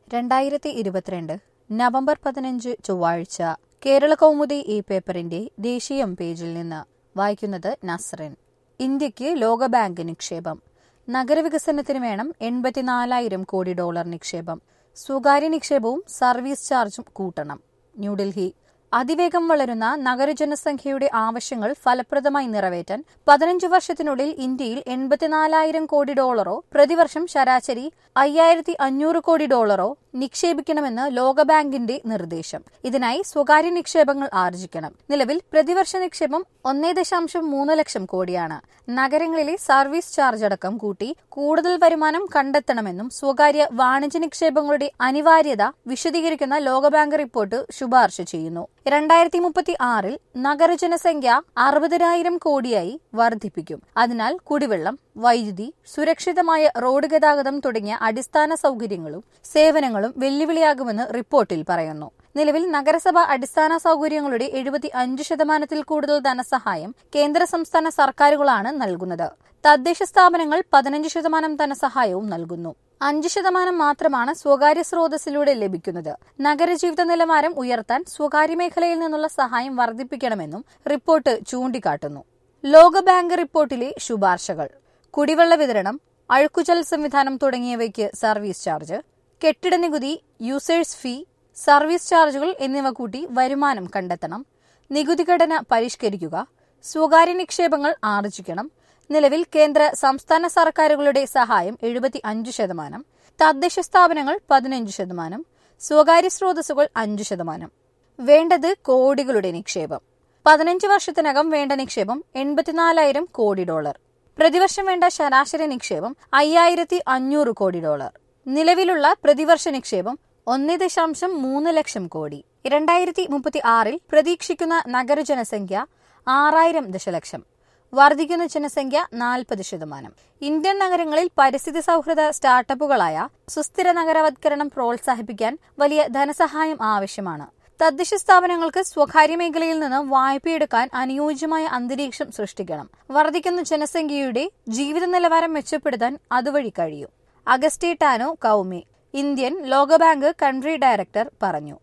രണ്ടായിരത്തി ഇരുപത്തിരണ്ട് നവംബർ പതിനഞ്ച് ചൊവ്വാഴ്ച കേരള കൗമുദി ഈ പേപ്പറിന്റെ ദേശീയം പേജിൽ നിന്ന് വായിക്കുന്നത് നസ്റിൻ ഇന്ത്യക്ക് ലോകബാങ്ക് നിക്ഷേപം നഗരവികസനത്തിന് വേണം എൺപത്തിനാലായിരം കോടി ഡോളർ നിക്ഷേപം സ്വകാര്യ നിക്ഷേപവും സർവീസ് ചാർജും കൂട്ടണം ന്യൂഡൽഹി അതിവേഗം വളരുന്ന നഗരജനസംഖ്യയുടെ ആവശ്യങ്ങൾ ഫലപ്രദമായി നിറവേറ്റാൻ പതിനഞ്ച് വർഷത്തിനുള്ളിൽ ഇന്ത്യയിൽ എൺപത്തിനാലായിരം കോടി ഡോളറോ പ്രതിവർഷം ശരാശരി അയ്യായിരത്തി അഞ്ഞൂറ് കോടി ഡോളറോ നിക്ഷേപിക്കണമെന്ന് ലോകബാങ്കിന്റെ നിർദ്ദേശം ഇതിനായി സ്വകാര്യ നിക്ഷേപങ്ങൾ ആർജിക്കണം നിലവിൽ പ്രതിവർഷ നിക്ഷേപം ഒന്നേ ദശാംശം മൂന്ന് ലക്ഷം കോടിയാണ് നഗരങ്ങളിലെ സർവീസ് ചാർജ് അടക്കം കൂട്ടി കൂടുതൽ വരുമാനം കണ്ടെത്തണമെന്നും സ്വകാര്യ വാണിജ്യ നിക്ഷേപങ്ങളുടെ അനിവാര്യത വിശദീകരിക്കുന്ന ലോകബാങ്ക് റിപ്പോർട്ട് ശുപാർശ ചെയ്യുന്നു രണ്ടായിരത്തി മുപ്പത്തി ആറിൽ നഗരജനസംഖ്യ അറുപതിനായിരം കോടിയായി വർദ്ധിപ്പിക്കും അതിനാൽ കുടിവെള്ളം വൈദ്യുതി സുരക്ഷിതമായ റോഡ് ഗതാഗതം തുടങ്ങിയ അടിസ്ഥാന സൗകര്യങ്ങളും സേവനങ്ങളും വെല്ലുവിളിയാകുമെന്ന് റിപ്പോർട്ടിൽ പറയുന്നു നിലവിൽ നഗരസഭ അടിസ്ഥാന സൗകര്യങ്ങളുടെ എഴുപത്തി അഞ്ച് ശതമാനത്തിൽ കൂടുതൽ ധനസഹായം കേന്ദ്ര സംസ്ഥാന സർക്കാരുകളാണ് നൽകുന്നത് തദ്ദേശ സ്ഥാപനങ്ങൾ പതിനഞ്ച് ശതമാനം ധനസഹായവും നൽകുന്നു അഞ്ച് ശതമാനം മാത്രമാണ് സ്വകാര്യ സ്രോതസ്സിലൂടെ ലഭിക്കുന്നത് നഗരജീവിത നിലവാരം ഉയർത്താൻ സ്വകാര്യ മേഖലയിൽ നിന്നുള്ള സഹായം വർദ്ധിപ്പിക്കണമെന്നും റിപ്പോർട്ട് ചൂണ്ടിക്കാട്ടുന്നു ലോകബാങ്ക് റിപ്പോർട്ടിലെ ശുപാർശകൾ കുടിവെള്ള വിതരണം അഴുക്കുചൽ സംവിധാനം തുടങ്ങിയവയ്ക്ക് സർവീസ് ചാർജ് കെട്ടിട നികുതി യൂസേഴ്സ് ഫീ സർവീസ് ചാർജുകൾ എന്നിവ കൂട്ടി വരുമാനം കണ്ടെത്തണം നികുതി ഘടന പരിഷ്കരിക്കുക സ്വകാര്യ നിക്ഷേപങ്ങൾ ആർജിക്കണം നിലവിൽ കേന്ദ്ര സംസ്ഥാന സർക്കാരുകളുടെ സഹായം എഴുപത്തി അഞ്ച് ശതമാനം തദ്ദേശ സ്ഥാപനങ്ങൾ പതിനഞ്ച് ശതമാനം സ്വകാര്യ സ്രോതസ്സുകൾ അഞ്ച് ശതമാനം വേണ്ടത് കോടികളുടെ നിക്ഷേപം പതിനഞ്ച് വർഷത്തിനകം വേണ്ട നിക്ഷേപം എൺപത്തിനാലായിരം കോടി ഡോളർ പ്രതിവർഷം വേണ്ട ശരാശരി നിക്ഷേപം അയ്യായിരത്തി അഞ്ഞൂറ് കോടി ഡോളർ നിലവിലുള്ള പ്രതിവർഷ നിക്ഷേപം ഒന്നേ ദശാംശം മൂന്ന് ലക്ഷം കോടി രണ്ടായിരത്തി മുപ്പത്തി ആറിൽ പ്രതീക്ഷിക്കുന്ന നഗരജനസംഖ്യ ആറായിരം ദശലക്ഷം വർദ്ധിക്കുന്ന ജനസംഖ്യ നാൽപ്പത് ശതമാനം ഇന്ത്യൻ നഗരങ്ങളിൽ പരിസ്ഥിതി സൗഹൃദ സ്റ്റാർട്ടപ്പുകളായ സുസ്ഥിര നഗരവത്കരണം പ്രോത്സാഹിപ്പിക്കാൻ വലിയ ധനസഹായം ആവശ്യമാണ് തദ്ദേശ സ്ഥാപനങ്ങൾക്ക് സ്വകാര്യ മേഖലയിൽ നിന്ന് വായ്പയെടുക്കാൻ അനുയോജ്യമായ അന്തരീക്ഷം സൃഷ്ടിക്കണം വർദ്ധിക്കുന്ന ജനസംഖ്യയുടെ ജീവിത നിലവാരം മെച്ചപ്പെടുത്താൻ അതുവഴി കഴിയും അഗസ്റ്റി ടാനോ കൌമി ഇന്ത്യൻ ലോകബാങ്ക് കൺട്രി ഡയറക്ടർ പറഞ്ഞു